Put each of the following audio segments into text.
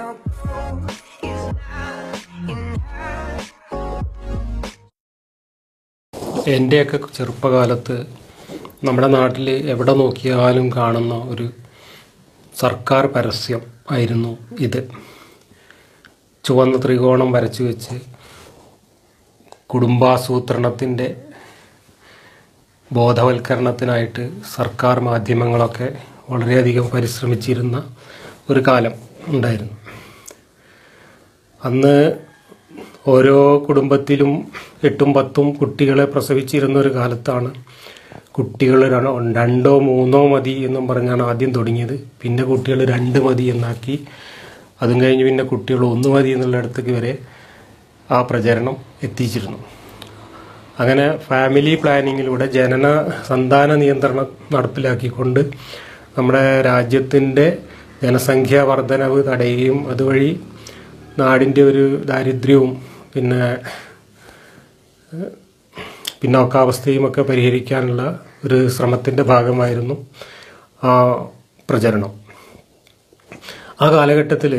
Your goal is not in her. എൻ്റെയൊക്കെ ചെറുപ്പകാലത്ത് നമ്മുടെ നാട്ടിൽ എവിടെ നോക്കിയാലും കാണുന്ന ഒരു സർക്കാർ പരസ്യം ആയിരുന്നു ഇത് ചുവന്ന ത്രികോണം വരച്ചു വെച്ച് കുടുംബാസൂത്രണത്തിൻ്റെ ബോധവൽക്കരണത്തിനായിട്ട് സർക്കാർ മാധ്യമങ്ങളൊക്കെ വളരെയധികം പരിശ്രമിച്ചിരുന്ന ഒരു കാലം ഉണ്ടായിരുന്നു അന്ന് ഓരോ കുടുംബത്തിലും എട്ടും പത്തും കുട്ടികളെ പ്രസവിച്ചിരുന്ന ഒരു കാലത്താണ് കുട്ടികൾ ര- രണ്ടോ മൂന്നോ മതി എന്നും പറഞ്ഞാണ് ആദ്യം തുടങ്ങിയത് പിന്നെ കുട്ടികൾ രണ്ട് മതി എന്നാക്കി അതും കഴിഞ്ഞ് പിന്നെ കുട്ടികൾ ഒന്ന് മതി എന്നുള്ളിടത്തേക്ക് വരെ ആ പ്രചരണം എത്തിച്ചിരുന്നു അങ്ങനെ ഫാമിലി പ്ലാനിങ്ങിലൂടെ ജനന സന്താന നിയന്ത്രണം നടപ്പിലാക്കിക്കൊണ്ട് നമ്മുടെ രാജ്യത്തിൻ്റെ ജനസംഖ്യാ വർധനവ് തടയുകയും അതുവഴി നാടിൻ്റെ ഒരു ദാരിദ്ര്യവും പിന്നെ ഏഹ്, പിന്നോക്കാവസ്ഥയും ഒക്കെ പരിഹരിക്കാനുള്ള ഒരു ശ്രമത്തിൻ്റെ ഭാഗമായിരുന്നു ആ പ്രചരണം ആ കാലഘട്ടത്തിൽ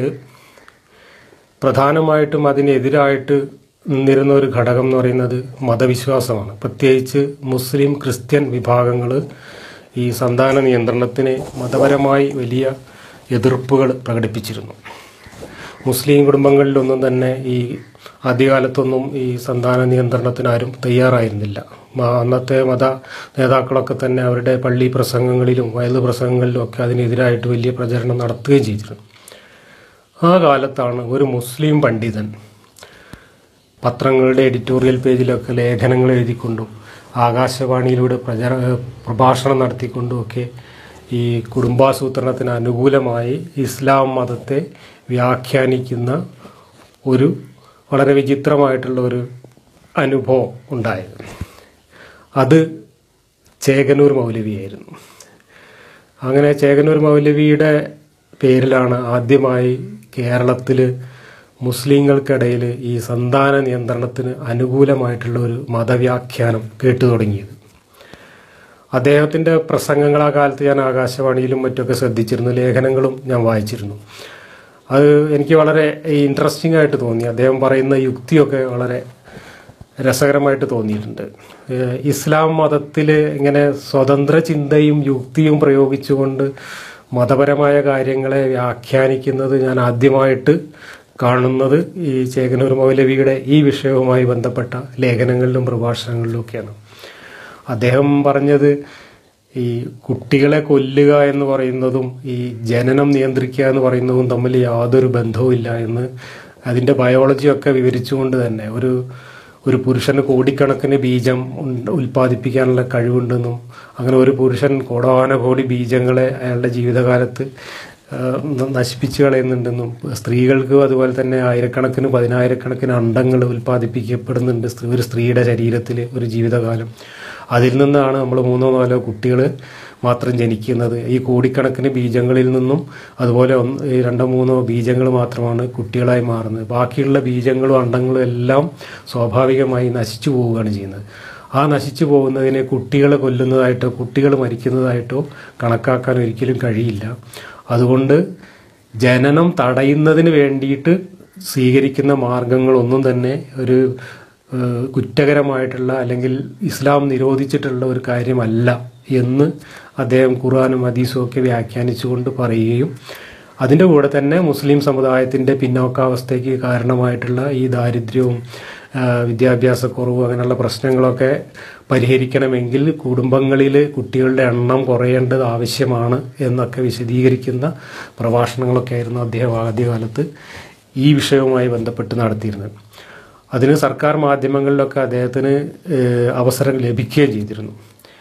പ്രധാനമായിട്ടും അതിനെതിരായിട്ട് നിന്നിരുന്ന ഒരു ഘടകം എന്ന് പറയുന്നത് മതവിശ്വാസമാണ് പ്രത്യേകിച്ച് മുസ്ലിം ക്രിസ്ത്യൻ വിഭാഗങ്ങൾ ഈ സന്താന നിയന്ത്രണത്തിന് മതപരമായി വലിയ എതിർപ്പുകൾ പ്രകടിപ്പിച്ചിരുന്നു മുസ്ലിം കുടുംബങ്ങളിലൊന്നും തന്നെ ഈ ആദ്യകാലത്തൊന്നും ഈ സന്താന നിയന്ത്രണത്തിന് ആരും തയ്യാറായിരുന്നില്ല മ- അന്നത്തെ മത നേതാക്കളൊക്കെ തന്നെ അവരുടെ പള്ളി പ്രസംഗങ്ങളിലും വയലു പ്രസംഗങ്ങളിലും ഒക്കെ അതിനെതിരായിട്ട് വലിയ പ്രചരണം നടത്തുകയും ചെയ്തിരുന്നു ആ കാലത്താണ് ഒരു മുസ്ലിം പണ്ഡിതൻ പത്രങ്ങളുടെ എഡിറ്റോറിയൽ പേജിലൊക്കെ ലേഖനങ്ങൾ എഴുതിക്കൊണ്ടും ആകാശവാണിയിലൂടെ പ്രചര പ്രഭാഷണം നടത്തിക്കൊണ്ടുമൊക്കെ ഈ കുടുംബാസൂത്രണത്തിന് അനുകൂലമായി ഇസ്ലാം മതത്തെ വ്യാഖ്യാനിക്കുന്ന ഒരു വളരെ വിചിത്രമായിട്ടുള്ള ഒരു അനുഭവം ഉണ്ടായത് അത് ചേകനൂർ മൗലവിയായിരുന്നു അങ്ങനെ ചേകനൂർ മൗലവിയുടെ പേരിലാണ് ആദ്യമായി കേരളത്തിൽ മുസ്ലിങ്ങൾക്കിടയിൽ ഈ സന്താന നിയന്ത്രണത്തിന് അനുകൂലമായിട്ടുള്ള ഒരു മതവ്യാഖ്യാനം കേട്ടു തുടങ്ങിയത് അദ്ദേഹത്തിൻ്റെ പ്രസംഗങ്ങൾ ആ കാലത്ത് ഞാൻ ആകാശവാണിയിലും മറ്റൊക്കെ ശ്രദ്ധിച്ചിരുന്നു ലേഖനങ്ങളും ഞാൻ വായിച്ചിരുന്നു അത് എനിക്ക് വളരെ ഇൻട്രസ്റ്റിംഗ് ആയിട്ട് തോന്നി അദ്ദേഹം പറയുന്ന യുക്തിയൊക്കെ വളരെ രസകരമായിട്ട് തോന്നിയിട്ടുണ്ട് ഏഹ് ഇസ്ലാം മതത്തിൽ ഇങ്ങനെ സ്വതന്ത്ര ചിന്തയും യുക്തിയും പ്രയോഗിച്ചുകൊണ്ട് മതപരമായ കാര്യങ്ങളെ വ്യാഖ്യാനിക്കുന്നത് ഞാൻ ആദ്യമായിട്ട് കാണുന്നത് ഈ ചേകനൂർ മൗലവിയുടെ ഈ വിഷയവുമായി ബന്ധപ്പെട്ട ലേഖനങ്ങളിലും പ്രഭാഷണങ്ങളിലും ഒക്കെയാണ് അദ്ദേഹം പറഞ്ഞത് ഈ കുട്ടികളെ കൊല്ലുക എന്ന് പറയുന്നതും ഈ ജനനം നിയന്ത്രിക്കുക എന്ന് പറയുന്നതും തമ്മിൽ യാതൊരു ബന്ധവുമില്ല എന്ന് അതിൻ്റെ ബയോളജിയൊക്കെ വിവരിച്ചുകൊണ്ട് തന്നെ ഒരു ഒരു പുരുഷന് കോടിക്കണക്കിന് ബീജം ഉണ്ട- ഉൽപ്പാദിപ്പിക്കാനുള്ള കഴിവുണ്ടെന്നും അങ്ങനെ ഒരു പുരുഷൻ കോടാന കോടി ബീജങ്ങളെ അയാളുടെ ജീവിതകാലത്ത് ആ, ന- നശിപ്പിച്ചു കളയുന്നുണ്ടെന്നും സ്ത്രീകൾക്ക് അതുപോലെ തന്നെ ആയിരക്കണക്കിന് പതിനായിരക്കണക്കിന് അണ്ടങ്ങൾ ഉൽപ്പാദിപ്പിക്കപ്പെടുന്നുണ്ട് സ്ത്രീ- ഒരു സ്ത്രീയുടെ ശരീരത്തിൽ ഒരു ജീവിതകാലം അതിൽ നിന്നാണ് നമ്മൾ മൂന്നോ നാലോ കുട്ടികൾ മാത്രം ജനിക്കുന്നത് ഈ കോടിക്കണക്കിന് ബീജങ്ങളിൽ നിന്നും അതുപോലെ ഒന്ന് ഈ രണ്ടോ മൂന്നോ ബീജങ്ങൾ മാത്രമാണ് കുട്ടികളായി മാറുന്നത് ബാക്കിയുള്ള ബീജങ്ങളും അണ്ടങ്ങളും എല്ലാം സ്വാഭാവികമായി നശിച്ചു പോവുകയാണ് ചെയ്യുന്നത് ആ നശിച്ചു പോകുന്നതിനെ കുട്ടികളെ കൊല്ലുന്നതായിട്ടോ കുട്ടികൾ മരിക്കുന്നതായിട്ടോ കണക്കാക്കാൻ ഒരിക്കലും കഴിയില്ല അതുകൊണ്ട് ജനനം തടയുന്നതിന് വേണ്ടിയിട്ട് സ്വീകരിക്കുന്ന മാർഗങ്ങളൊന്നും തന്നെ ഒരു ഏഹ്, കുറ്റകരമായിട്ടുള്ള അല്ലെങ്കിൽ ഇസ്ലാം നിരോധിച്ചിട്ടുള്ള ഒരു കാര്യമല്ല എന്ന് അദ്ദേഹം ഖുർആാനും ഹദീസും ഒക്കെ വ്യാഖ്യാനിച്ചുകൊണ്ട് പറയുകയും അതിൻ്റെ കൂടെ തന്നെ മുസ്ലിം സമുദായത്തിൻ്റെ പിന്നോക്കാവസ്ഥയ്ക്ക് കാരണമായിട്ടുള്ള ഈ ദാരിദ്ര്യവും ആ, വിദ്യാഭ്യാസക്കുറവും അങ്ങനെയുള്ള പ്രശ്നങ്ങളൊക്കെ പരിഹരിക്കണമെങ്കിൽ കുടുംബങ്ങളിൽ കുട്ടികളുടെ എണ്ണം കുറയേണ്ടത് ആവശ്യമാണ് എന്നൊക്കെ വിശദീകരിക്കുന്ന പ്രഭാഷണങ്ങളൊക്കെ ആയിരുന്നു അദ്ദേഹം ആദ്യകാലത്ത് ഈ വിഷയവുമായി ബന്ധപ്പെട്ട് നടത്തിയിരുന്നത് അതിന് സർക്കാർ മാധ്യമങ്ങളിലൊക്കെ അദ്ദേഹത്തിന് ഏഹ്, അവസരം ലഭിക്കുകയും ചെയ്തിരുന്നു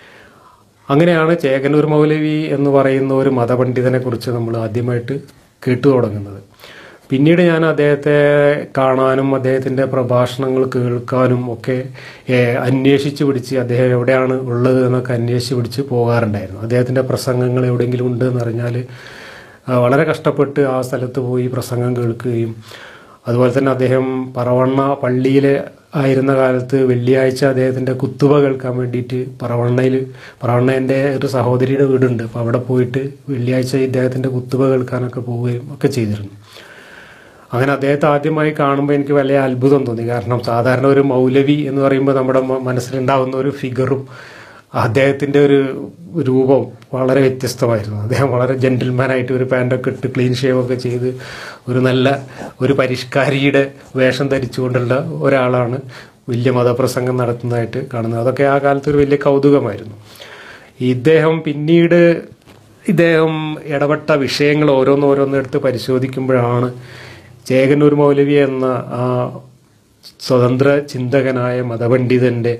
അങ്ങനെയാണ് ചേകനൂർ മൗലവി എന്ന് പറയുന്ന ഒരു മതപണ്ഡിതനെ കുറിച്ച് നമ്മൾ ആദ്യമായിട്ട് കേട്ടു തുടങ്ങുന്നത് പിന്നീട് ഞാൻ അദ്ദേഹത്തെ കാണാനും അദ്ദേഹത്തിൻ്റെ പ്രഭാഷണങ്ങൾ കേൾക്കാനും ഒക്കെ ഏഹ്, അന്വേഷിച്ച് പിടിച്ച് അദ്ദേഹം എവിടെയാണ് ഉള്ളത് എന്നൊക്കെ അന്വേഷിച്ച് പിടിച്ച് പോകാറുണ്ടായിരുന്നു അദ്ദേഹത്തിൻ്റെ പ്രസംഗങ്ങൾ എവിടെയെങ്കിലും ഉണ്ട് എന്നറിഞ്ഞാൽ ആ, വളരെ കഷ്ടപ്പെട്ട് ആ സ്ഥലത്ത് പോയി പ്രസംഗം കേൾക്കുകയും അതുപോലെ തന്നെ അദ്ദേഹം പറവണ്ണ പള്ളിയിൽ ആയിരുന്ന കാലത്ത് വെള്ളിയാഴ്ച അദ്ദേഹത്തിൻ്റെ കുത്തുവ കേൾക്കാൻ വേണ്ടിയിട്ട് പറവണ്ണയിൽ പറവണ്ണൻ്റെ ഒരു സഹോദരിയുടെ വീടുണ്ട് അപ്പോൾ അവിടെ പോയിട്ട് വെള്ളിയാഴ്ച ഇദ്ദേഹത്തിൻ്റെ കുത്തുവ കേൾക്കാനൊക്കെ പോവുകയും ഒക്കെ ചെയ്തിരുന്നു അങ്ങനെ അദ്ദേഹത്തെ ആദ്യമായി കാണുമ്പോൾ എനിക്ക് വലിയ അത്ഭുതം തോന്നി കാരണം സാധാരണ ഒരു മൗലവി എന്ന് പറയുമ്പോൾ നമ്മുടെ മ- മനസ്സിലുണ്ടാവുന്ന ഒരു ഫിഗറും അദ്ദേഹത്തിൻ്റെ ഒരു രൂപം വളരെ വ്യത്യസ്തമായിരുന്നു അദ്ദേഹം വളരെ ജെന്റിൽമാനായിട്ട് ഒരു പാൻറ്റൊക്കെ ഇട്ട് ക്ലീൻ ഷേവ് ഒക്കെ ചെയ്ത് ഒരു നല്ല ഒരു പരിഷ്കാരിയുടെ വേഷം ധരിച്ചുകൊണ്ടുള്ള ഒരാളാണ് വലിയ മതപ്രസംഗം നടത്തുന്നതായിട്ട് കാണുന്നത് അതൊക്കെ ആ കാലത്ത് ഒരു വലിയ കൗതുകമായിരുന്നു ഇദ്ദേഹം പിന്നീട് ഇദ്ദേഹം ഇടപെട്ട വിഷയങ്ങൾ ഓരോന്നോരോന്നെടുത്ത് പരിശോധിക്കുമ്പോഴാണ് ചേകന്നൂർ മൗലവി എന്ന ആ സ്വതന്ത്ര ചിന്തകനായ മതപണ്ഡിതൻ്റെ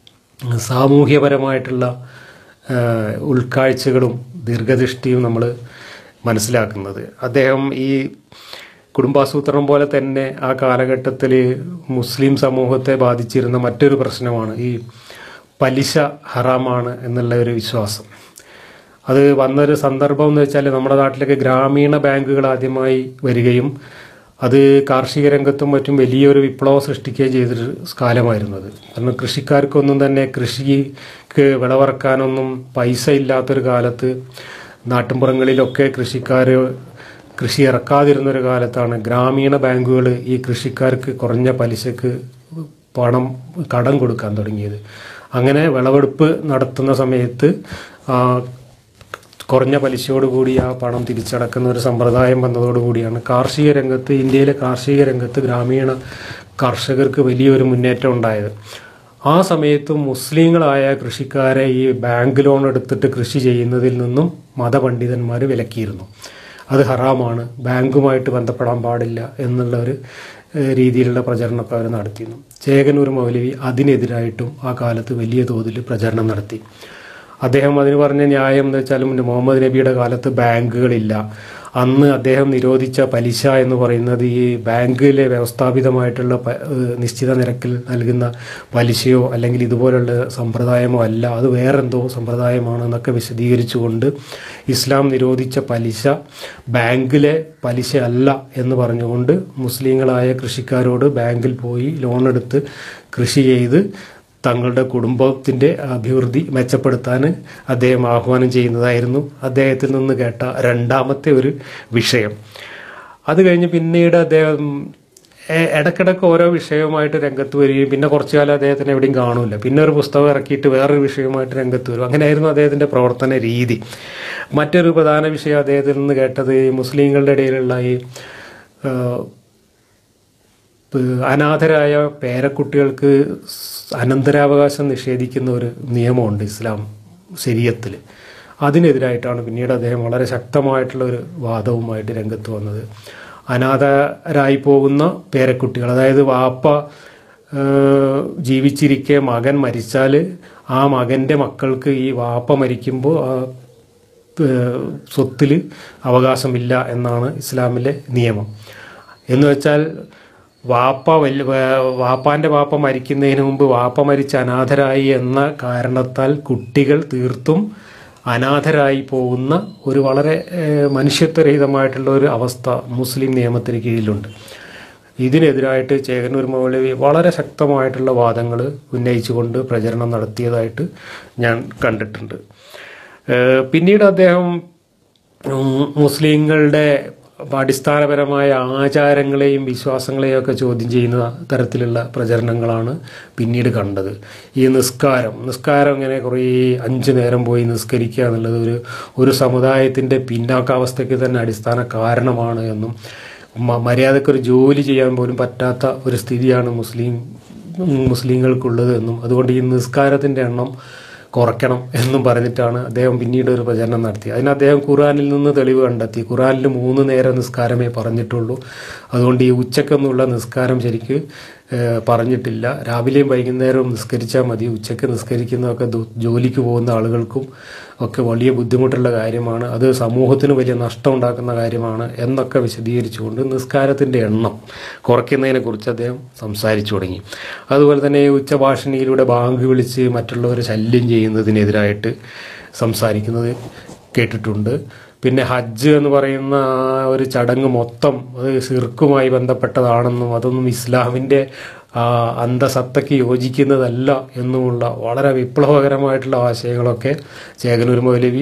സാമൂഹ്യപരമായിട്ടുള്ള ആ, ഉൾക്കാഴ്ചകളും ദീർഘദൃഷ്ടിയും നമ്മൾ മനസ്സിലാക്കുന്നത് അദ്ദേഹം ഈ കുടുംബാസൂത്രണം പോലെ തന്നെ ആ കാലഘട്ടത്തിൽ മുസ്ലിം സമൂഹത്തെ ബാധിച്ചിരുന്ന മറ്റൊരു പ്രശ്നമാണ് ഈ പലിശ ഹറാമാണ് എന്നുള്ള ഒരു വിശ്വാസം അത് വന്നൊരു സന്ദർഭം എന്ന് വെച്ചാൽ നമ്മുടെ നാട്ടിലൊക്കെ ഗ്രാമീണ ബാങ്കുകൾ ആദ്യമായി വരികയും അത് കാർഷിക രംഗത്തും മറ്റും വലിയൊരു വിപ്ലവം സൃഷ്ടിക്കുകയും ചെയ്തൊരു കാലമായിരുന്നു അത് കാരണം കൃഷിക്കാർക്കൊന്നും തന്നെ കൃഷിക്ക് വിളവിറക്കാനൊന്നും പൈസ ഇല്ലാത്തൊരു കാലത്ത് നാട്ടിൻപുറങ്ങളിലൊക്കെ കൃഷിക്കാർ കൃഷി ഇറക്കാതിരുന്നൊരു കാലത്താണ് ഗ്രാമീണ ബാങ്കുകൾ ഈ കൃഷിക്കാർക്ക് കുറഞ്ഞ പലിശക്ക് പണം കടം കൊടുക്കാൻ തുടങ്ങിയത് അങ്ങനെ വിളവെടുപ്പ് നടത്തുന്ന സമയത്ത് ആ, കുറഞ്ഞ പലിശയോടുകൂടി ആ പണം തിരിച്ചടക്കുന്ന ഒരു സമ്പ്രദായം വന്നതോടുകൂടിയാണ് കാർഷിക രംഗത്ത് ഇന്ത്യയിലെ കാർഷിക രംഗത്ത് ഗ്രാമീണ കർഷകർക്ക് വലിയൊരു മുന്നേറ്റം ഉണ്ടായത് ആ സമയത്ത് മുസ്ലിങ്ങളായ കൃഷിക്കാരെ ഈ ബാങ്ക് ലോൺ എടുത്തിട്ട് കൃഷി ചെയ്യുന്നതിൽ നിന്നും മതപണ്ഡിതന്മാർ വിലക്കിയിരുന്നു അത് ഹറാമാണ് ബാങ്കുമായിട്ട് ബന്ധപ്പെടാൻ പാടില്ല എന്നുള്ള ഒരു ഏഹ്, രീതിയിലുള്ള പ്രചരണമൊക്കെ അവർ നടത്തിയിരുന്നു ചേകനൂർ മൗലവി അതിനെതിരായിട്ടും ആ കാലത്ത് വലിയ തോതിൽ പ്രചരണം നടത്തി അദ്ദേഹം അതിന് പറഞ്ഞ ന്യായം എന്ന് വെച്ചാൽ മുന്നേ മുഹമ്മദ് നബിയുടെ കാലത്ത് ബാങ്കുകളില്ല അന്ന് അദ്ദേഹം നിരോധിച്ച പലിശ എന്ന് പറയുന്നത് ഈ ബാങ്കിലെ വ്യവസ്ഥാപിതമായിട്ടുള്ള പ- ഏഹ് നിശ്ചിത നിരക്കിൽ നൽകുന്ന പലിശയോ അല്ലെങ്കിൽ ഇതുപോലുള്ള സമ്പ്രദായമോ അല്ല അത് വേറെന്തോ സമ്പ്രദായമാണ് എന്നൊക്കെ വിശദീകരിച്ചുകൊണ്ട് ഇസ്ലാം നിരോധിച്ച പലിശ ബാങ്കിലെ പലിശ അല്ല എന്ന് പറഞ്ഞുകൊണ്ട് മുസ്ലിങ്ങളായ കൃഷിക്കാരോട് ബാങ്കിൽ പോയി ലോൺ എടുത്ത് കൃഷി ചെയ്ത് തങ്ങളുടെ കുടുംബത്തിൻ്റെ അഭിവൃദ്ധി മെച്ചപ്പെടുത്താൻ അദ്ദേഹം ആഹ്വാനം ചെയ്യുന്നതായിരുന്നു അദ്ദേഹത്തിൽ നിന്ന് കേട്ട രണ്ടാമത്തെ ഒരു വിഷയം അത് കഴിഞ്ഞ് പിന്നീട് അദ്ദേഹം എ- ഇടയ്ക്കിടയ്ക്ക് ഓരോ വിഷയവുമായിട്ട് രംഗത്ത് വരികയും പിന്നെ കുറച്ചു കാലം അദ്ദേഹത്തിന് എവിടെയും കാണൂല പിന്നെ ഒരു പുസ്തകം ഇറക്കിയിട്ട് വേറൊരു വിഷയവുമായിട്ട് രംഗത്ത് വരും അങ്ങനെയായിരുന്നു അദ്ദേഹത്തിൻ്റെ പ്രവർത്തന രീതി മറ്റൊരു പ്രധാന വിഷയം അദ്ദേഹത്തിൽ നിന്ന് കേട്ടത് ഈ മുസ്ലിങ്ങളുടെ ഇടയിലുള്ള ഈ ആ, പ്- അനാഥരായ പേരക്കുട്ടികൾക്ക് സ് അനന്തരാവകാശം നിഷേധിക്കുന്ന ഒരു നിയമമുണ്ട് ഇസ്ലാം ശരീരത്തിൽ അതിനെതിരായിട്ടാണ് പിന്നീട് അദ്ദേഹം വളരെ ശക്തമായിട്ടുള്ള ഒരു വാദവുമായിട്ട് രംഗത്ത് വന്നത് അനാഥരായി പോകുന്ന പേരക്കുട്ടികൾ അതായത് വാപ്പ ഏഹ്, ജീവിച്ചിരിക്കെ മകൻ മരിച്ചാൽ ആ മകൻ്റെ മക്കൾക്ക് ഈ വാപ്പ മരിക്കുമ്പോൾ ആ ഏഹ്, സ്വത്തിൽ അവകാശമില്ല എന്നാണ് ഇസ്ലാമിലെ നിയമം എന്ന് വെച്ചാൽ വാപ്പ വല്യ വേ- വാപ്പാന്റെ വാപ്പ മരിക്കുന്നതിന് മുമ്പ് വാപ്പ മരിച്ച അനാഥരായി എന്ന കാരണത്താൽ കുട്ടികൾ തീർത്തും അനാഥരായി പോകുന്ന ഒരു വളരെ ഏഹ്, മനുഷ്യത്വരഹിതമായിട്ടുള്ള ഒരു അവസ്ഥ മുസ്ലിം നിയമത്തിന് കീഴിലുണ്ട് ഇതിനെതിരായിട്ട് ചേകന്നൂർ മൗലവി വളരെ ശക്തമായിട്ടുള്ള വാദങ്ങൾ ഉന്നയിച്ചുകൊണ്ട് പ്രചരണം നടത്തിയതായിട്ട് ഞാൻ കണ്ടിട്ടുണ്ട് ഏഹ് പിന്നീട് അദ്ദേഹം ഉം, മുസ്ലിങ്ങളുടെ അടിസ്ഥാനപരമായ ആചാരങ്ങളെയും വിശ്വാസങ്ങളെയും ഒക്കെ ചോദ്യം ചെയ്യുന്ന തരത്തിലുള്ള പ്രചരണങ്ങളാണ് പിന്നീട് കണ്ടത് ഈ നിസ്കാരം നിസ്കാരം ഇങ്ങനെ കുറേ അഞ്ച് നേരം പോയി നിസ്കരിക്കുക എന്നുള്ളത് ഒരു ഒരു സമുദായത്തിൻ്റെ പിന്നാക്കാവസ്ഥയ്ക്ക് തന്നെ അടിസ്ഥാന കാരണമാണ് എന്നും മ- മര്യാദക്കൊരു ജോലി ചെയ്യാൻ പോലും പറ്റാത്ത ഒരു സ്ഥിതിയാണ് മുസ്ലിം മുസ്ലിങ്ങൾക്കുള്ളത് എന്നും അതുകൊണ്ട് ഈ നിസ്കാരത്തിൻ്റെ എണ്ണം കുറയ്ക്കണം എന്നും പറഞ്ഞിട്ടാണ് അദ്ദേഹം പിന്നീട് ഒരു പ്രചരണം നടത്തി അതിന് അദ്ദേഹം ഖുറാനിൽ നിന്ന് തെളിവ് കണ്ടെത്തി ഖുറാനിൽ മൂന്ന് നേരം നിസ്കാരമേ പറഞ്ഞിട്ടുള്ളൂ അതുകൊണ്ട് ഈ ഉച്ചക്കെന്നുള്ള നിസ്കാരം ശരിക്ക് ഏഹ്, പറഞ്ഞിട്ടില്ല രാവിലെയും വൈകുന്നേരവും നിസ്കരിച്ചാൽ മതി ഉച്ചയ്ക്ക് നിസ്കരിക്കുന്നതൊക്കെ ദു- ജോലിക്ക് പോകുന്ന ആളുകൾക്കും ഒക്കെ വലിയ ബുദ്ധിമുട്ടുള്ള കാര്യമാണ് അത് സമൂഹത്തിന് വലിയ നഷ്ടം ഉണ്ടാക്കുന്ന കാര്യമാണ് എന്നൊക്കെ വിശദീകരിച്ചുകൊണ്ട് നിസ്കാരത്തിൻ്റെ എണ്ണം കുറയ്ക്കുന്നതിനെ കുറിച്ച് അദ്ദേഹം സംസാരിച്ചു തുടങ്ങി അതുപോലെ തന്നെ ഈ ഉച്ചഭാഷണിയിലൂടെ ബാങ്ക് വിളിച്ച് മറ്റുള്ളവരെ ശല്യം ചെയ്യുന്നതിനെതിരായിട്ട് സംസാരിക്കുന്നത് കേട്ടിട്ടുണ്ട് പിന്നെ ഹജ്ജ് എന്ന് പറയുന്ന ആ ഒരു ചടങ്ങ് മൊത്തം അത് സിർക്കുമായി ബന്ധപ്പെട്ടതാണെന്നും അതൊന്നും ഇസ്ലാമിൻ്റെ ആ അന്തസത്തയ്ക്ക് യോജിക്കുന്നതല്ല എന്നുമുള്ള വളരെ വിപ്ലവകരമായിട്ടുള്ള ആശയങ്ങളൊക്കെ ചേകനൂർ മൗലവി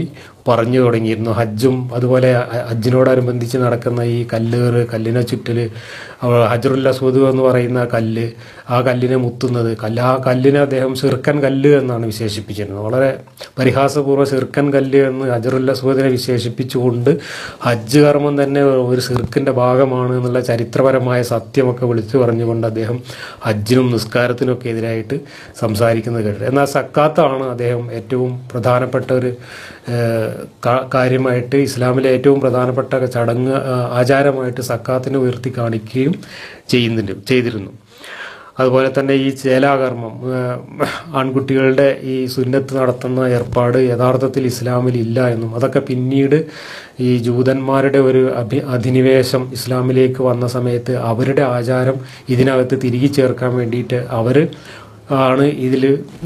പറഞ്ഞു തുടങ്ങിയിരുന്നു ഹജ്ജും അതുപോലെ ഹ- ഹജ്ജിനോടനുബന്ധിച്ച് നടക്കുന്ന ഈ കല്ലേറ് കല്ലിനെ ചുറ്റൽ ഹജറുൽ അസ്വദ് എന്ന് പറയുന്ന കല്ല് ആ കല്ലിനെ മുത്തുന്നത് കല്ല് ആ കല്ലിനെ അദ്ദേഹം ചെറുക്കൻ കല്ല് എന്നാണ് വിശേഷിപ്പിച്ചിരുന്നത് വളരെ പരിഹാസപൂർവ്വം ചെറുക്കൻ കല്ല് എന്ന് ഹജറുൽ അസ്വദിനെ വിശേഷിപ്പിച്ചുകൊണ്ട് ഹജ്ജ് കർമ്മം തന്നെ ഒരു ചെറുക്കിൻ്റെ ഭാഗമാണ് എന്നുള്ള ചരിത്രപരമായ സത്യമൊക്കെ വിളിച്ചു പറഞ്ഞുകൊണ്ട് അദ്ദേഹം ഹജ്ജിനും നിസ്കാരത്തിനൊക്കെ എതിരായിട്ട് സംസാരിക്കുന്നത് കേട്ടത് എന്നാൽ സക്കാത്താണ് അദ്ദേഹം ഏറ്റവും പ്രധാനപ്പെട്ട ഒരു ഏഹ്, കാ- കാര്യമായിട്ട് ഇസ്ലാമിലെ ഏറ്റവും പ്രധാനപ്പെട്ട ചടങ്ങ് ആ, ആചാരമായിട്ട് സക്കാത്തിനെ ഉയർത്തി കാണിക്കുകയും ചെയ്യുന്നുണ്ട് ചെയ്തിരുന്നു അതുപോലെ തന്നെ ഈ ചേലാകർമ്മം ഏഹ്, ആൺകുട്ടികളുടെ ഈ സുന്നത്ത് നടത്തുന്ന ഏർപ്പാട് യഥാർത്ഥത്തിൽ ഇസ്ലാമിൽ ഇല്ല എന്നും അതൊക്കെ പിന്നീട് ഈ ജൂതന്മാരുടെ ഒരു അഭി അധിനിവേശം ഇസ്ലാമിലേക്ക് വന്ന സമയത്ത് അവരുടെ ആചാരം ഇതിനകത്ത് തിരികെ ചേർക്കാൻ വേണ്ടിയിട്ട് അവർ ആണ് ഇതിൽ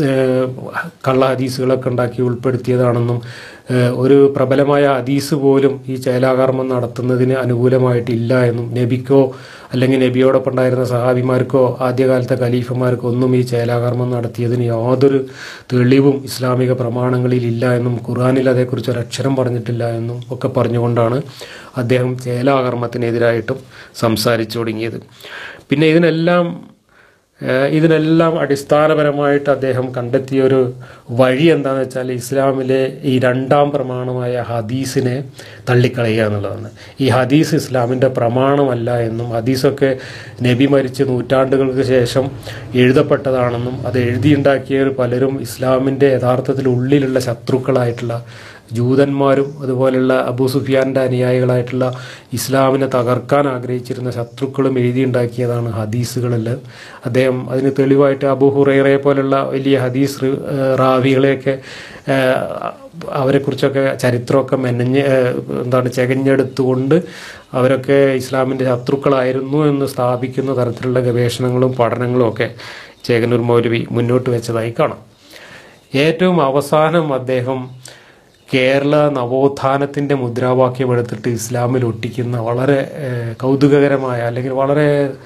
കള്ള ഹദീസുകളൊക്കെ ഉണ്ടാക്കി ഉൾപ്പെടുത്തിയതാണെന്നും ഏഹ്, ഒരു പ്രബലമായ ഹദീസ് പോലും ഈ ചേലാകർമ്മം നടത്തുന്നതിന് അനുകൂലമായിട്ടില്ല എന്നും നബിക്കോ അല്ലെങ്കിൽ നബിയോടൊപ്പം ഉണ്ടായിരുന്ന സഹാബിമാർക്കോ ആദ്യകാലത്തെ ഖലീഫമാർക്കോ ഒന്നും ഈ ചേലാകർമ്മം നടത്തിയതിന് യാതൊരു തെളിവും ഇസ്ലാമിക പ്രമാണങ്ങളിൽ ഇല്ല എന്നും ഖുർആാനിൽ അതേക്കുറിച്ച് ഒരക്ഷരം പറഞ്ഞിട്ടില്ല എന്നും ഒക്കെ പറഞ്ഞുകൊണ്ടാണ് അദ്ദേഹം ചേലാകർമ്മത്തിനെതിരായിട്ടും സംസാരിച്ചു തുടങ്ങിയത് പിന്നെ ഇതിനെല്ലാം ഏഹ് ഇതിനെല്ലാം അടിസ്ഥാനപരമായിട്ട് അദ്ദേഹം കണ്ടെത്തിയ ഒരു വഴി എന്താണെന്ന് വെച്ചാൽ ഇസ്ലാമിലെ ഈ രണ്ടാം പ്രമാണമായ ഹദീസിനെ തള്ളിക്കളയുക എന്നുള്ളതാണ് ഈ ഹദീസ് ഇസ്ലാമിൻ്റെ പ്രമാണമല്ല എന്നും ഹദീസൊക്കെ നബി മരിച്ച് നൂറ്റാണ്ടുകൾക്ക് ശേഷം എഴുതപ്പെട്ടതാണെന്നും അത് എഴുതിയുണ്ടാക്കിയവർ പലരും ഇസ്ലാമിൻ്റെ യഥാർത്ഥത്തിൽ ഉള്ളിലുള്ള ശത്രുക്കളായിട്ടുള്ള ജൂതന്മാരും അതുപോലുള്ള അബൂ സുഫിയാന്റെ അനുയായികളായിട്ടുള്ള ഇസ്ലാമിനെ തകർക്കാൻ ആഗ്രഹിച്ചിരുന്ന ശത്രുക്കളും എഴുതിയുണ്ടാക്കിയതാണ് ഹദീസുകളെല്ലാം അദ്ദേഹം അതിന് തെളിവായിട്ട് അബൂ ഹുറൈറയെ പോലുള്ള വലിയ ഹദീസ് റി- ഏഹ് റാവികളെയൊക്കെ ഏഹ് അവരെക്കുറിച്ചൊക്കെ ചരിത്രമൊക്കെ മെനഞ്ഞ് ഏഹ് എന്താണ് ചെകഞ്ഞെടുത്തുകൊണ്ട് അവരൊക്കെ ഇസ്ലാമിൻ്റെ ശത്രുക്കളായിരുന്നു എന്ന് സ്ഥാപിക്കുന്ന തരത്തിലുള്ള ഗവേഷണങ്ങളും പഠനങ്ങളും ഒക്കെ ചേകനൂർ മൗലവി മുന്നോട്ട് വെച്ചതായി കാണാം ഏറ്റവും അവസാനം അദ്ദേഹം കേരള നവോത്ഥാനത്തിൻ്റെ മുദ്രാവാക്യം എടുത്തിട്ട് ഇസ്ലാമിൽ ഒട്ടിക്കുന്ന വളരെ ഏഹ്, കൗതുകകരമായ അല്ലെങ്കിൽ വളരെ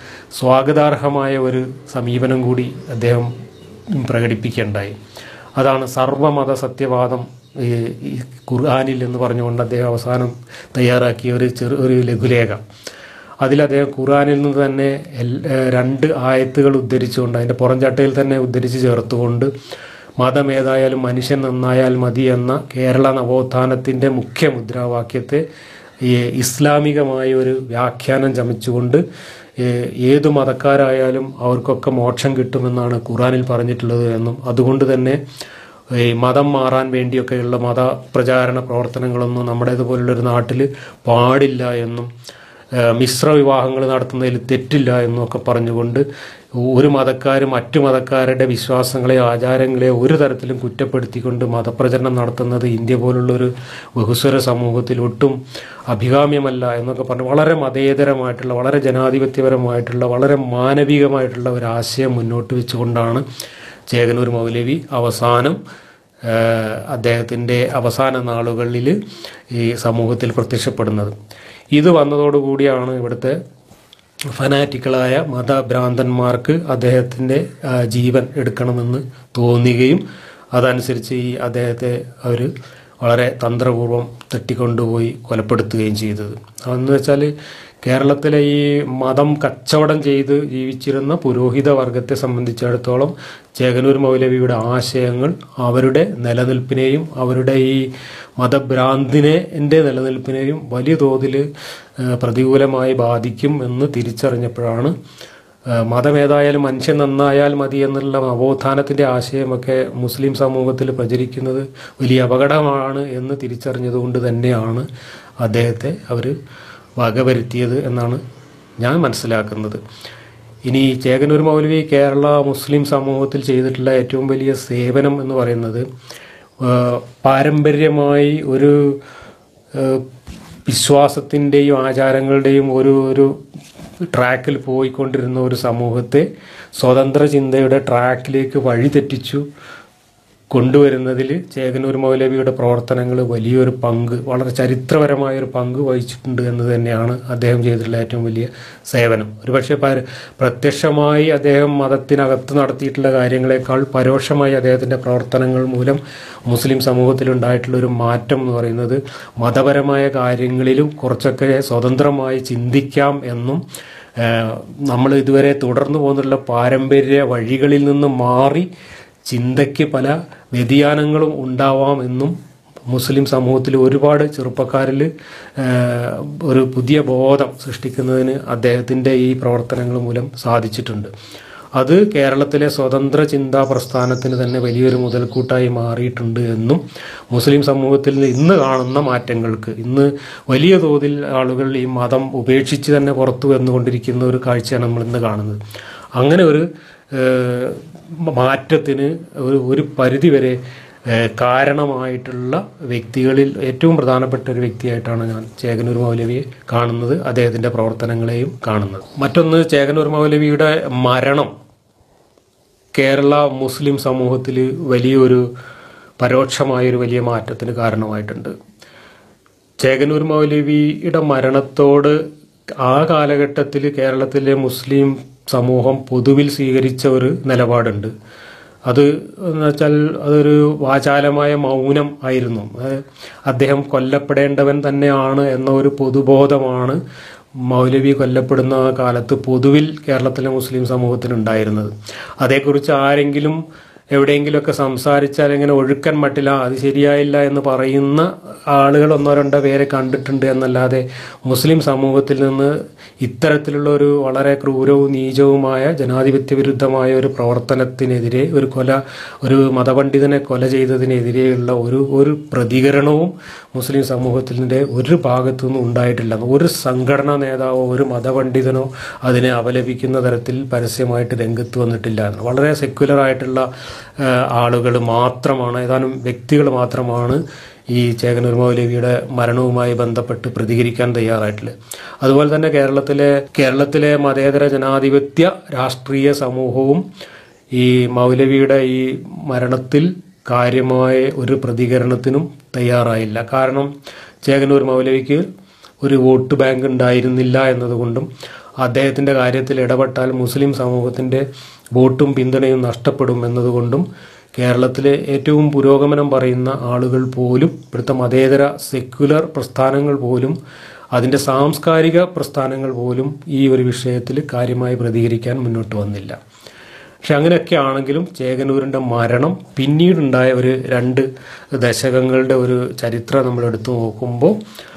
സ്വാഗതാർഹമായ ഒരു സമീപനം കൂടി അദ്ദേഹം പ്രകടിപ്പിക്കുകയുണ്ടായി അതാണ് സർവമത സത്യവാദം ഈ ഈ ഖുർആാനിൽ എന്ന് പറഞ്ഞുകൊണ്ട് അദ്ദേഹം അവസാനം തയ്യാറാക്കിയ ഒരു ചെറു ഒരു ലഘുലേഖ അതിൽ അദ്ദേഹം ഖുർആാനിൽ നിന്ന് തന്നെ എൽ- ഏഹ് രണ്ട് ആയത്തുകൾ ഉദ്ധരിച്ചുകൊണ്ട് അതിൻ്റെ പുറംചട്ടയിൽ തന്നെ ഉദ്ധരിച്ച് ചേർത്തുകൊണ്ട് മതം ഏതായാലും മനുഷ്യൻ നന്നായാൽ മതി എന്ന കേരള നവോത്ഥാനത്തിൻ്റെ മുഖ്യ മുദ്രാവാക്യത്തെ ഈ ഇസ്ലാമികമായ ഒരു വ്യാഖ്യാനം ചമച്ചുകൊണ്ട് ഏഹ് ഏതു മതക്കാരായാലും അവർക്കൊക്കെ മോക്ഷം കിട്ടുമെന്നാണ് ഖുറാനിൽ പറഞ്ഞിട്ടുള്ളത് എന്നും അതുകൊണ്ട് തന്നെ ഈ മതം മാറാൻ വേണ്ടിയൊക്കെയുള്ള മത പ്രചാരണ പ്രവർത്തനങ്ങളൊന്നും നമ്മുടേതുപോലുള്ള ഒരു നാട്ടിൽ പാടില്ല എന്നും ഏഹ് മിശ്ര വിവാഹങ്ങൾ നടത്തുന്നതിൽ തെറ്റില്ല എന്നൊക്കെ പറഞ്ഞുകൊണ്ട് ഒരു മതക്കാർ മറ്റു മതക്കാരുടെ വിശ്വാസങ്ങളെയോ ആചാരങ്ങളെയോ ഒരു തരത്തിലും കുറ്റപ്പെടുത്തിക്കൊണ്ട് മതപ്രചരണം നടത്തുന്നത് ഇന്ത്യ പോലുള്ളൊരു ബഹുസ്വര സമൂഹത്തിൽ ഒട്ടും അഭികാമ്യമല്ല എന്നൊക്കെ പറഞ്ഞ് വളരെ മതേതരമായിട്ടുള്ള വളരെ ജനാധിപത്യപരമായിട്ടുള്ള വളരെ മാനവികമായിട്ടുള്ള ഒരു ആശയം മുന്നോട്ട് വെച്ചുകൊണ്ടാണ് ചേകനൂർ മൗലവി അവസാനം ഏഹ് അദ്ദേഹത്തിൻ്റെ അവസാന നാളുകളിൽ ഈ സമൂഹത്തിൽ പ്രത്യക്ഷപ്പെടുന്നത് ഇത് വന്നതോടുകൂടിയാണ് ഇവിടുത്തെ ഫനാറ്റിക്കളായ മതഭ്രാന്തന്മാർക്ക് അദ്ദേഹത്തിൻ്റെ ആ, ജീവൻ എടുക്കണമെന്ന് തോന്നുകയും അതനുസരിച്ച് ഈ അദ്ദേഹത്തെ അവർ വളരെ തന്ത്രപൂർവ്വം തട്ടിക്കൊണ്ടുപോയി കൊലപ്പെടുത്തുകയും ചെയ്തത് അതെന്ന് വെച്ചാൽ കേരളത്തിലെ ഈ മതം കച്ചവടം ചെയ്ത് ജീവിച്ചിരുന്ന പുരോഹിത വർഗത്തെ സംബന്ധിച്ചിടത്തോളം ചേകനൂർ മൗലവിയുടെ ആശയങ്ങൾ അവരുടെ നിലനിൽപ്പിനെയും അവരുടെ ഈ മതഭ്രാന്തിനെ എൻ്റെ നിലനിൽപ്പിനെയും വലിയ തോതിൽ ഏഹ്, പ്രതികൂലമായി ബാധിക്കും എന്ന് തിരിച്ചറിഞ്ഞപ്പോഴാണ് ഏഹ്, മതം ഏതായാലും മനുഷ്യൻ നന്നായാൽ മതി എന്നുള്ള നവോത്ഥാനത്തിൻ്റെ ആശയമൊക്കെ മുസ്ലിം സമൂഹത്തിൽ പ്രചരിക്കുന്നത് വലിയ അപകടമാണ് എന്ന് തിരിച്ചറിഞ്ഞതുകൊണ്ട് തന്നെയാണ് അദ്ദേഹത്തെ അവർ വകവരുത്തിയത് എന്നാണ് ഞാൻ മനസ്സിലാക്കുന്നത് ഇനി ചേകനൂർ മൗലവി കേരള മുസ്ലിം സമൂഹത്തിൽ ചെയ്തിട്ടുള്ള ഏറ്റവും വലിയ സേവനം എന്ന് പറയുന്നത് ഏഹ്, പാരമ്പര്യമായി ഒരു ഏഹ്, വിശ്വാസത്തിൻ്റെയും ആചാരങ്ങളുടെയും ഒരു ഒരു ട്രാക്കിൽ പോയിക്കൊണ്ടിരുന്ന ഒരു സമൂഹത്തെ സ്വതന്ത്ര ചിന്തയുടെ ട്രാക്കിലേക്ക് വഴിതെറ്റിച്ചു കൊണ്ടുവരുന്നതിൽ ചേകനൂർ മൗലവിയുടെ പ്രവർത്തനങ്ങൾ വലിയൊരു പങ്ക് വളരെ ചരിത്രപരമായ ഒരു പങ്ക് വഹിച്ചിട്ടുണ്ട് എന്ന് തന്നെയാണ് അദ്ദേഹം ചെയ്തിട്ടുള്ള ഏറ്റവും വലിയ സേവനം ഒരുപക്ഷെ പര- പ്രത്യക്ഷമായി അദ്ദേഹം മതത്തിനകത്ത് നടത്തിയിട്ടുള്ള കാര്യങ്ങളെക്കാൾ പരോക്ഷമായി അദ്ദേഹത്തിൻ്റെ പ്രവർത്തനങ്ങൾ മൂലം മുസ്ലിം സമൂഹത്തിലുണ്ടായിട്ടുള്ള ഒരു മാറ്റം എന്ന് പറയുന്നത് മതപരമായ കാര്യങ്ങളിലും കുറച്ചൊക്കെ സ്വതന്ത്രമായി ചിന്തിക്കാം എന്നും നമ്മൾ ഇതുവരെ തുടർന്നു പോകുന്നുള്ള പാരമ്പര്യ വഴികളിൽ നിന്ന് മാറി ചിന്തയ്ക്ക് പല വ്യതിയാനങ്ങളും ഉണ്ടാവാം എന്നും മുസ്ലിം സമൂഹത്തിൽ ഒരുപാട് ചെറുപ്പക്കാരിൽ ഒരു പുതിയ ബോധം സൃഷ്ടിക്കുന്നതിന് അദ്ദേഹത്തിൻ്റെ ഈ പ്രവർത്തനങ്ങൾ മൂലം സാധിച്ചിട്ടുണ്ട് അത് കേരളത്തിലെ സ്വതന്ത്ര ചിന്താ പ്രസ്ഥാനത്തിന് തന്നെ വലിയൊരു മുതൽക്കൂട്ടായി മാറിയിട്ടുണ്ട് എന്നും മുസ്ലിം സമൂഹത്തിൽ ഇന്ന് കാണുന്ന മാറ്റങ്ങൾക്ക് ഇന്ന് വലിയ തോതിൽ ആളുകൾ ഈ മതം ഉപേക്ഷിച്ച് തന്നെ പുറത്തു വന്നുകൊണ്ടിരിക്കുന്ന ഒരു കാഴ്ചയാണ് നമ്മൾ ഇന്ന് കാണുന്നത് അങ്ങനെ ഒരു ഏഹ്, മാറ്റത്തിന് ഒരു ഒരു പരിധിവരെ ഏഹ്, കാരണമായിട്ടുള്ള വ്യക്തികളിൽ ഏറ്റവും പ്രധാനപ്പെട്ട ഒരു വ്യക്തിയായിട്ടാണ് ഞാൻ ചേകനൂർ മൗലവിയെ കാണുന്നത് അദ്ദേഹത്തിൻ്റെ പ്രവർത്തനങ്ങളെയും കാണുന്നത് മറ്റൊന്ന് ചേകനൂർ മൗലവിയുടെ മരണം കേരള മുസ്ലിം സമൂഹത്തിൽ വലിയൊരു പരോക്ഷമായൊരു വലിയ മാറ്റത്തിന് കാരണമായിട്ടുണ്ട് ചേകനൂർ മൗലവിയുടെ മരണത്തോട് ആ കാലഘട്ടത്തിൽ കേരളത്തിലെ മുസ്ലിം സമൂഹം പൊതുവിൽ സ്വീകരിച്ച ഒരു നിലപാടുണ്ട് അത് എന്ന് വെച്ചാൽ അതൊരു വാചാലമായ മൗനം ആയിരുന്നു അത് അദ്ദേഹം കൊല്ലപ്പെടേണ്ടവൻ തന്നെയാണ് എന്ന ഒരു പൊതുബോധമാണ് മൗലവി കൊല്ലപ്പെടുന്ന ആ കാലത്ത് പൊതുവിൽ കേരളത്തിലെ മുസ്ലിം സമൂഹത്തിനുണ്ടായിരുന്നത് അതേക്കുറിച്ച് ആരെങ്കിലും എവിടെയെങ്കിലുമൊക്കെ സംസാരിച്ചാൽ ഇങ്ങനെ ഒഴുക്കൻ മട്ടില്ല അത് ശരിയായില്ല എന്ന് പറയുന്ന ആളുകൾ ഒന്നോ രണ്ടോ പേരെ കണ്ടിട്ടുണ്ട് എന്നല്ലാതെ മുസ്ലിം സമൂഹത്തിൽ നിന്ന് ഇത്തരത്തിലുള്ള ഒരു വളരെ ക്രൂരവും നീചവുമായ ജനാധിപത്യ വിരുദ്ധമായ ഒരു പ്രവർത്തനത്തിനെതിരെ ഒരു കൊല ഒരു മതപണ്ഡിതനെ കൊല ചെയ്തതിനെതിരെയുള്ള ഒരു ഒരു പ്രതികരണവും മുസ്ലിം സമൂഹത്തിൻ്റെ ഒരു ഭാഗത്തു നിന്നും ഉണ്ടായിട്ടില്ല ഒരു സംഘടനാ നേതാവോ ഒരു മതപണ്ഡിതനോ അതിനെ അപലപിക്കുന്ന തരത്തിൽ പരസ്യമായിട്ട് രംഗത്ത് വന്നിട്ടില്ല എന്ന് വളരെ സെക്യുലർ ആയിട്ടുള്ള ആളുകൾ മാത്രമാണ് ഏതാനും വ്യക്തികൾ മാത്രമാണ് ഈ ചേകനൂർ മൗലവിയുടെ മരണവുമായി ബന്ധപ്പെട്ട് പ്രതികരിക്കാൻ തയ്യാറായിട്ടുള്ളത് അതുപോലെ തന്നെ കേരളത്തിലെ കേരളത്തിലെ മതേതര ജനാധിപത്യ രാഷ്ട്രീയ സമൂഹവും ഈ മൗലവിയുടെ ഈ മരണത്തിൽ കാര്യമായ ഒരു പ്രതികരണത്തിനും തയ്യാറായില്ല കാരണം ചേകനൂർ മൗലവിക്ക് ഒരു വോട്ട് ബാങ്ക് ഉണ്ടായിരുന്നില്ല എന്നതുകൊണ്ടും അദ്ദേഹത്തിൻ്റെ കാര്യത്തിൽ ഇടപെട്ടാൽ മുസ്ലിം സമൂഹത്തിൻ്റെ വോട്ടും പിന്തുണയും നഷ്ടപ്പെടും എന്നതുകൊണ്ടും കേരളത്തിലെ ഏറ്റവും പുരോഗമനം പറയുന്ന ആളുകൾ പോലും ഇവിടുത്തെ മതേതര സെക്യുലർ പ്രസ്ഥാനങ്ങൾ പോലും അതിൻ്റെ സാംസ്കാരിക പ്രസ്ഥാനങ്ങൾ പോലും ഈ ഒരു വിഷയത്തിൽ കാര്യമായി പ്രതികരിക്കാൻ മുന്നോട്ട് വന്നില്ല പക്ഷെ അങ്ങനെയൊക്കെ ആണെങ്കിലും ചേകനൂരിൻ്റെ മരണം പിന്നീടുണ്ടായ ഒരു രണ്ട് ദശകങ്ങളുടെ ഒരു ചരിത്രം നമ്മൾ എടുത്തു നോക്കുമ്പോൾ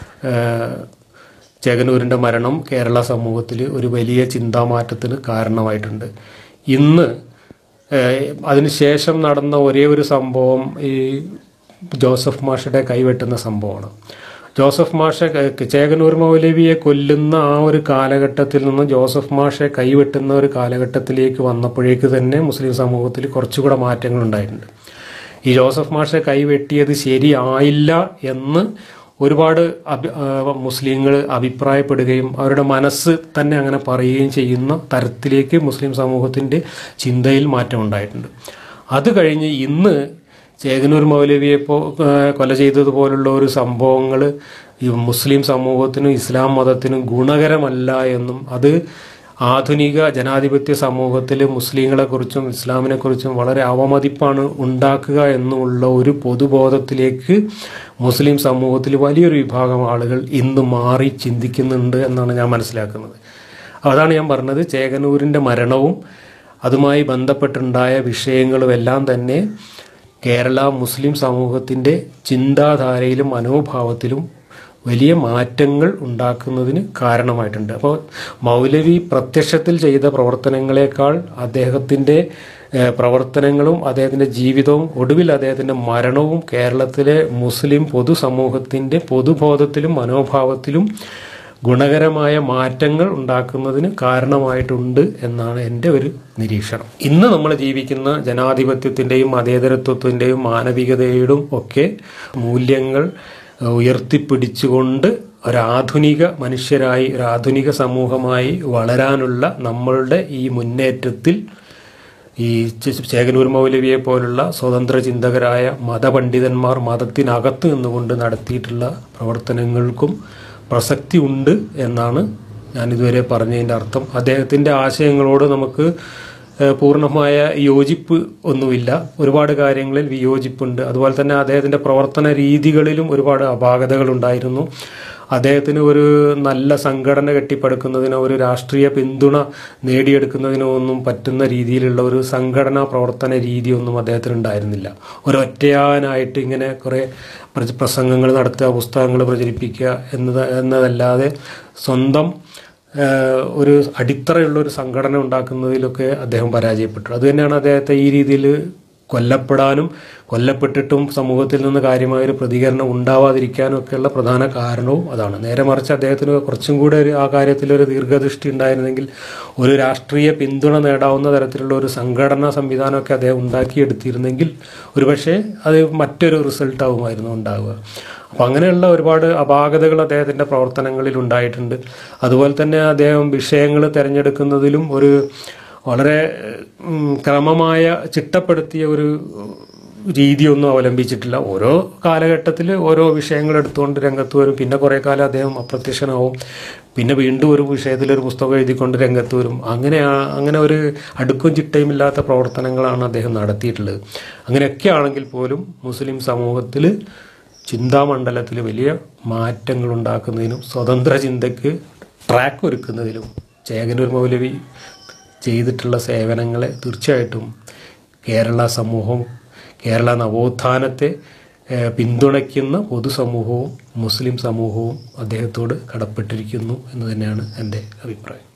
ചേകനൂരിൻ്റെ മരണം കേരള സമൂഹത്തിൽ ഒരു വലിയ ചിന്താമാറ്റത്തിന് കാരണമായിട്ടുണ്ട് ഇന്ന് ഏഹ്, അതിനുശേഷം നടന്ന ഒരേ ഒരു സംഭവം ഈ ജോസഫ് മാഷയുടെ കൈവെട്ടുന്ന സംഭവമാണ് ജോസഫ് മാഷ ചേകനൂർ മൗലവിയെ കൊല്ലുന്ന ആ ഒരു കാലഘട്ടത്തിൽ നിന്ന് ജോസഫ് മാഷെ കൈവെട്ടുന്ന ഒരു കാലഘട്ടത്തിലേക്ക് വന്നപ്പോഴേക്ക് തന്നെ മുസ്ലിം സമൂഹത്തിൽ കുറച്ചുകൂടെ മാറ്റങ്ങൾ ഉണ്ടായിട്ടുണ്ട് ഈ ജോസഫ് മാഷെ കൈവെട്ടിയത് ശരിയായില്ല എന്ന് ഒരുപാട് അഭി മുസ്ലിങ്ങൾ അഭിപ്രായപ്പെടുകയും അവരുടെ മനസ്സ് തന്നെ അങ്ങനെ പറയുകയും ചെയ്യുന്ന തരത്തിലേക്ക് മുസ്ലിം സമൂഹത്തിൻ്റെ ചിന്തയിൽ മാറ്റം ഉണ്ടായിട്ടുണ്ട് അത് കഴിഞ്ഞ് ഇന്ന് ചേകനൂർ മൗലവിയെ പോ കൊല ചെയ്തതുപോലുള്ള ഒരു സംഭവങ്ങൾ ഈ മുസ്ലിം സമൂഹത്തിനും ഇസ്ലാം മതത്തിനും ഗുണകരമല്ല എന്നും അത് ആധുനിക ജനാധിപത്യ സമൂഹത്തിൽ മുസ്ലിങ്ങളെക്കുറിച്ചും ഇസ്ലാമിനെക്കുറിച്ചും വളരെ അവമതിപ്പാണ് ഉണ്ടാക്കുക എന്നുള്ള ഒരു പൊതുബോധത്തിലേക്ക് മുസ്ലിം സമൂഹത്തിൽ വലിയൊരു വിഭാഗം ആളുകൾ ഇന്ന് മാറി ചിന്തിക്കുന്നുണ്ട് എന്നാണ് ഞാൻ മനസ്സിലാക്കുന്നത് അതാണ് ഞാൻ പറഞ്ഞത് ചേകനൂരിൻ്റെ മരണവും അതുമായി ബന്ധപ്പെട്ടുണ്ടായ വിഷയങ്ങളും എല്ലാം തന്നെ കേരള മുസ്ലിം സമൂഹത്തിൻ്റെ ചിന്താധാരയിലും മനോഭാവത്തിലും വലിയ മാറ്റങ്ങൾ ഉണ്ടാക്കുന്നതിന് കാരണമായിട്ടുണ്ട് അപ്പോൾ മൗലവി പ്രത്യക്ഷത്തിൽ ചെയ്ത പ്രവർത്തനങ്ങളെക്കാൾ അദ്ദേഹത്തിൻ്റെ ഏഹ്, പ്രവർത്തനങ്ങളും അദ്ദേഹത്തിൻ്റെ ജീവിതവും ഒടുവിൽ അദ്ദേഹത്തിൻ്റെ മരണവും കേരളത്തിലെ മുസ്ലിം പൊതുസമൂഹത്തിൻ്റെ പൊതുബോധത്തിലും മനോഭാവത്തിലും ഗുണകരമായ മാറ്റങ്ങൾ ഉണ്ടാക്കുന്നതിന് കാരണമായിട്ടുണ്ട് എന്നാണ് എൻ്റെ ഒരു നിരീക്ഷണം ഇന്ന് നമ്മൾ ജീവിക്കുന്ന ജനാധിപത്യത്തിൻ്റെയും മതേതരത്വത്തിൻ്റെയും മാനവികതയുടെയും ഒക്കെ മൂല്യങ്ങൾ ഏഹ്, ഉയർത്തിപ്പിടിച്ചുകൊണ്ട് ഒരാധുനിക മനുഷ്യരായി ഒരു ആധുനിക സമൂഹമായി വളരാനുള്ള നമ്മളുടെ ഈ മുന്നേറ്റത്തിൽ ഈ ചെ- ചേകനൂർ മൗലവിയെ പോലുള്ള സ്വതന്ത്ര ചിന്തകരായ മതപണ്ഡിതന്മാർ മതത്തിനകത്ത് നിന്നുകൊണ്ട് നടത്തിയിട്ടുള്ള പ്രവർത്തനങ്ങൾക്കും പ്രസക്തി ഉണ്ട് എന്നാണ് ഞാൻ ഇതുവരെ പറഞ്ഞതിൻ്റെ അർത്ഥം അദ്ദേഹത്തിൻ്റെ ആശയങ്ങളോട് നമുക്ക് ഏഹ്, പൂർണ്ണമായ യോജിപ്പ് ഒന്നുമില്ല ഒരുപാട് കാര്യങ്ങളിൽ വിയോജിപ്പുണ്ട് അതുപോലെ തന്നെ അദ്ദേഹത്തിൻ്റെ പ്രവർത്തന രീതികളിലും ഒരുപാട് അപാകതകളുണ്ടായിരുന്നു അദ്ദേഹത്തിന് ഒരു നല്ല സംഘടന കെട്ടിപ്പടുക്കുന്നതിനോ ഒരു രാഷ്ട്രീയ പിന്തുണ നേടിയെടുക്കുന്നതിനോ ഒന്നും പറ്റുന്ന രീതിയിലുള്ള ഒരു സംഘടനാ പ്രവർത്തന രീതിയൊന്നും അദ്ദേഹത്തിന് ഉണ്ടായിരുന്നില്ല ഒരു ഒറ്റയാനായിട്ട് ഇങ്ങനെ കുറേ പ്രച- പ്രസംഗങ്ങൾ നടത്തുക പുസ്തകങ്ങൾ പ്രചരിപ്പിക്കുക എന്നത് എന്നതല്ലാതെ സ്വന്തം ഏഹ് ഒരു അടിത്തറയുള്ള ഒരു സംഘടന ഉണ്ടാക്കുന്നതിലൊക്കെ അദ്ദേഹം പരാജയപ്പെട്ടു അതുതന്നെയാണ് അദ്ദേഹത്തെ ഈ രീതിയിൽ കൊല്ലപ്പെടാനും കൊല്ലപ്പെട്ടിട്ടും സമൂഹത്തിൽ നിന്ന് കാര്യമായൊരു പ്രതികരണം ഉണ്ടാവാതിരിക്കാനും ഒക്കെയുള്ള പ്രധാന കാരണവും അതാണ് നേരെ മറിച്ച് അദ്ദേഹത്തിന് കുറച്ചും കൂടെ ഒരു ആ കാര്യത്തിൽ ഒരു ദീർഘദൃഷ്ടി ഉണ്ടായിരുന്നെങ്കിൽ ഒരു രാഷ്ട്രീയ പിന്തുണ നേടാവുന്ന തരത്തിലുള്ള ഒരു സംഘടനാ സംവിധാനമൊക്കെ അദ്ദേഹം ഉണ്ടാക്കിയെടുത്തിരുന്നെങ്കിൽ ഒരുപക്ഷെ അത് മറ്റൊരു റിസൾട്ട് ആവുമായിരുന്നു ഉണ്ടാവുക അപ്പം അങ്ങനെയുള്ള ഒരുപാട് അപാകതകൾ അദ്ദേഹത്തിൻ്റെ പ്രവർത്തനങ്ങളിൽ ഉണ്ടായിട്ടുണ്ട് അതുപോലെ തന്നെ അദ്ദേഹം വിഷയങ്ങൾ തിരഞ്ഞെടുക്കുന്നതിലും ഒരു വളരെ ഉം, ക്രമമായ ചിട്ടപ്പെടുത്തിയ ഒരു രീതിയൊന്നും അവലംബിച്ചിട്ടില്ല ഓരോ കാലഘട്ടത്തിൽ ഓരോ വിഷയങ്ങൾ എടുത്തുകൊണ്ട് രംഗത്ത് വരും പിന്നെ കുറേ കാലം അദ്ദേഹം അപ്രത്യക്ഷനാവും പിന്നെ വീണ്ടും ഒരു വിഷയത്തിൽ ഒരു പുസ്തകം എഴുതിക്കൊണ്ട് രംഗത്ത് വരും അങ്ങനെ ആ- അങ്ങനെ ഒരു അടുക്കും ചിട്ടയും ഇല്ലാത്ത പ്രവർത്തനങ്ങളാണ് അദ്ദേഹം നടത്തിയിട്ടുള്ളത് അങ്ങനെയൊക്കെ ആണെങ്കിൽ പോലും മുസ്ലിം സമൂഹത്തിൽ ചിന്താമണ്ഡലത്തിൽ വലിയ മാറ്റങ്ങൾ ഉണ്ടാക്കുന്നതിനും സ്വതന്ത്ര ചിന്തയ്ക്ക് ട്രാക്ക് ഒരുക്കുന്നതിലും ചേകനൂർ മൗലവി ചെയ്തിട്ടുള്ള സേവനങ്ങളെ തീർച്ചയായിട്ടും കേരള സമൂഹം കേരള നവോത്ഥാനത്തെ ഏഹ്, പിന്തുണയ്ക്കുന്ന പൊതുസമൂഹവും മുസ്ലിം സമൂഹവും അദ്ദേഹത്തോട് കടപ്പെട്ടിരിക്കുന്നു എന്ന് തന്നെയാണ് എൻ്റെ അഭിപ്രായം